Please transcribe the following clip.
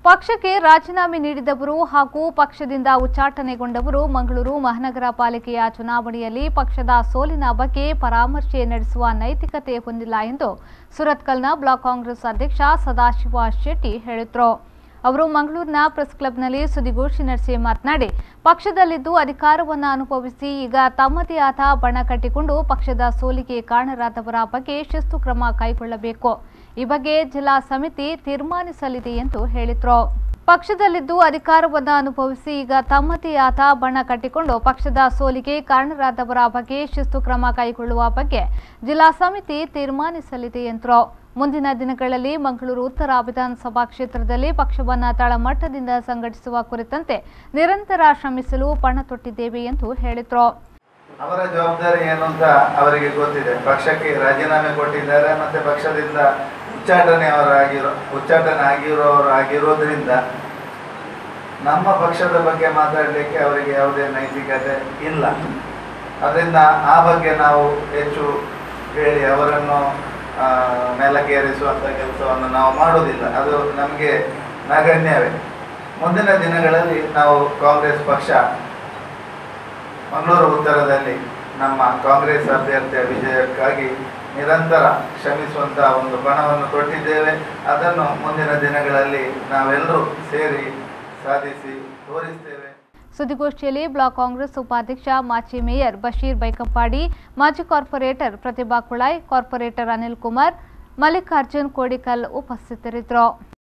ಪಕ್ಷಕ್ಕೆ ರಾಜೀನಾಮೆ ನೀಡಿದವರು ಹಾಗೂ ಪಕ್ಷದಿಂದ ಉಚ್ಚಾಟನೆಗೊಂಡವರು ಮಂಗಳೂರು ಮಹಾನಗರ ಪಾಲಿಕೆಯ ಚುನಾವಣೆಯಲ್ಲಿ ಪಕ್ಷದ ಸೋಲಿನ ಬಗ್ಗೆ ಪರಾಮರ್ಶೆ ನಡೆಸುವ ನೈತಿಕತೆ ಹೊಂದಿಲ್ಲ ಎಂದು ಸುರತ್ಕಲ್ನ ಬ್ಲಾಕ್ ಕಾಂಗ್ರೆಸ್ ಅಧ್ಯಕ್ಷ ಸದಾಶಿವ ಶೆಟ್ಟಿ ಹೇಳಿದರು ಅವರು ಮಂಗಳೂರಿನ ಪ್ರೆಸ್ ಕ್ಲಬ್ನಲ್ಲಿ ಸುದ್ದಿಗೋಷ್ಠಿ ನಡೆಸಿ ಮಾತನಾಡಿ ಪಕ್ಷದಲ್ಲಿದ್ದು ಅಧಿಕಾರವನ್ನು ಅನುಭವಿಸಿ ಈಗ ತಮ್ಮದೇ ಆದ ಬಣ ಕಟ್ಟಿಕೊಂಡು ಪಕ್ಷದ ಸೋಲಿಗೆ ಕಾರಣರಾದವರ ಬಗ್ಗೆ ಶಿಸ್ತು ಕ್ರಮ ಕೈಗೊಳ್ಳಬೇಕು ಈ ಬಗ್ಗೆ ಜಿಲ್ಲಾ ಸಮಿತಿ ತೀರ್ಮಾನಿಸಲಿದೆ ಎಂದು ಹೇಳಿದರು ಪಕ್ಷದಲ್ಲಿದ್ದು ಅಧಿಕಾರವನ್ನು ಅನುಭವಿಸಿ ಈಗ ತಮ್ಮದೇ ಆದ ಬಣ ಕಟ್ಟಿಕೊಂಡು ಪಕ್ಷದ ಸೋಲಿಗೆ ಕಾರಣರಾದವರ ಬಗ್ಗೆ ಶಿಸ್ತು ಕ್ರಮ ಕೈಗೊಳ್ಳುವ ಬಗ್ಗೆ ಜಿಲ್ಲಾ ಸಮಿತಿ ತೀರ್ಮಾನಿಸಲಿದೆ ಎಂದರು ಮುಂದಿನ ದಿನಗಳಲ್ಲಿ ಮಂಗಳೂರು ಉತ್ತರ ವಿಧಾನಸಭಾ ಕ್ಷೇತ್ರದಲ್ಲಿ ಪಕ್ಷವನ್ನು ತಳಮಟ್ಟದಿಂದ ಸಂಘಟಿಸುವ ಕುರಿತಂತೆ ನಿರಂತರ ಶ್ರಮಿಸಲು ಪಣ ತೊಟ್ಟಿದ್ದೇವೆ ಎಂದು ಹೇಳಿದರು ಅವರ ಜವಾಬ್ದಾರಿ ಏನು ಅಂತ ಅವರಿಗೆ ಗೊತ್ತಿದೆ ಪಕ್ಷಕ್ಕೆ ರಾಜೀನಾಮೆ ಕೊಟ್ಟಿದ್ದಾರೆ ಮತ್ತೆ ಪಕ್ಷದಿಂದ ಉಚ್ಚಾಟನೆ ಅವರಾಗಿರೋ ಉಚ್ಚಾಟನೆ ಆಗಿರೋರು ಆಗಿರೋದ್ರಿಂದ ನಮ್ಮ ಪಕ್ಷದ ಬಗ್ಗೆ ಮಾತಾಡಲಿಕ್ಕೆ ಅವರಿಗೆ ಯಾವುದೇ ನೈತಿಕತೆ ಇಲ್ಲ ಅದರಿಂದ ಆ ಬಗ್ಗೆ ನಾವು ಹೆಚ್ಚು ಹೇಳಿ ಅವರನ್ನು ಆ, ಮೇಲಕ್ಕೇರಿಸುವಂಥ ಕೆಲಸವನ್ನು ನಾವು ಮಾಡುವುದಿಲ್ಲ ಅದು ನಮಗೆ ನಗಣ್ಯವೇ ಮುಂದಿನ ದಿನಗಳಲ್ಲಿ ನಾವು ಕಾಂಗ್ರೆಸ್ ಪಕ್ಷ ಮಂಗಳೂರು ಉತ್ತರದಲ್ಲಿ ನಮ್ಮ ಕಾಂಗ್ರೆಸ್ ಅಭ್ಯರ್ಥಿಯ ವಿಜಯಕ್ಕಾಗಿ ನಿರಂತರ ಶ್ರಮಿಸುವಂತಹ ಒಂದು ಬಣವನ್ನು ಕೊಟ್ಟಿದ್ದೇವೆ ಅದನ್ನು ಮುಂದಿನ ದಿನಗಳಲ್ಲಿ ನಾವೆಲ್ಲರೂ ಸೇರಿ ಸಾಧಿಸಿ ತೋರಿಸ್ತೇವೆ ಸುದ್ದಿಗೋಷ್ಠಿಯಲ್ಲಿ ಬ್ಲಾಕ್ ಕಾಂಗ್ರೆಸ್ ಉಪಾಧ್ಯಕ್ಷ ಮಾಜಿ ಮೇಯರ್ ಬಶೀರ್ ಬೈಕಂಪಾಡಿ ಮಾಜಿ ಕಾರ್ಪೊರೇಟರ್ ಪ್ರತಿಭಾ ಕುಳಾಯ್ ಕಾರ್ಪೊರೇಟರ್ ಅನಿಲ್ ಕುಮಾರ್ ಮಲ್ಲಿಕಾರ್ಜುನ್ ಕೋಡಿಕಲ್ ಉಪಸ್ಥಿತರಿದ್ದರು